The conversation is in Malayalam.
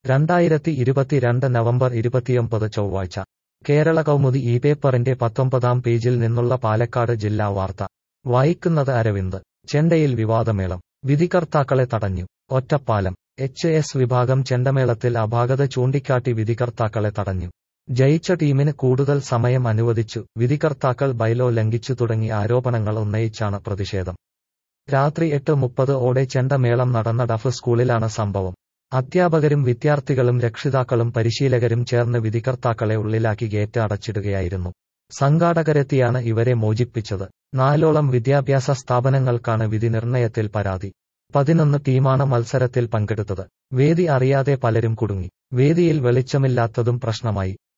രണ്ടായിരത്തി ഇരുപത്തിരണ്ട് നവംബർ ഇരുപത്തിയൊമ്പത് ചൊവ്വാഴ്ച കേരള കൗമുദി ഈ പേപ്പറിന്റെ പത്തൊമ്പതാം പേജിൽ നിന്നുള്ള പാലക്കാട് ജില്ലാ വാർത്ത വായിക്കുന്നത് അരവിന്ദ് ചെണ്ടയിൽ വിവാദമേളം വിധികർത്താക്കളെ തടഞ്ഞു ഒറ്റപ്പാലം എച്ച് എസ് വിഭാഗം ചെണ്ടമേളത്തിൽ അപാകത ചൂണ്ടിക്കാട്ടി വിധികർത്താക്കളെ തടഞ്ഞു ജയിച്ച ടീമിന് കൂടുതൽ സമയം അനുവദിച്ചു വിധികർത്താക്കൾ ബൈലോ ലംഘിച്ചു തുടങ്ങി ആരോപണങ്ങൾ ഉന്നയിച്ചാണ് പ്രതിഷേധം രാത്രി എട്ട് മുപ്പത് ഓടെ ചെണ്ടമേളം നടന്ന ഡഫ് സ്കൂളിലാണ് സംഭവം അധ്യാപകരും വിദ്യാർത്ഥികളും രക്ഷിതാക്കളും പരിശീലകരും ചേർന്ന് വിധികർത്താക്കളെ ഉള്ളിലാക്കി ഗേറ്റ് അടച്ചിടുകയായിരുന്നു സംഘാടകരെത്തിയാണ് ഇവരെ മോചിപ്പിച്ചത് നാലോളം വിദ്യാഭ്യാസ സ്ഥാപനങ്ങൾക്കാണ് വിധി നിർണയത്തിൽ പരാതി പതിനൊന്ന് ടീമാണ് മത്സരത്തിൽ പങ്കെടുത്തത് വേദി അറിയാതെ പലരും കുടുങ്ങി വേദിയിൽ വെളിച്ചമില്ലാത്തതും പ്രശ്നമായി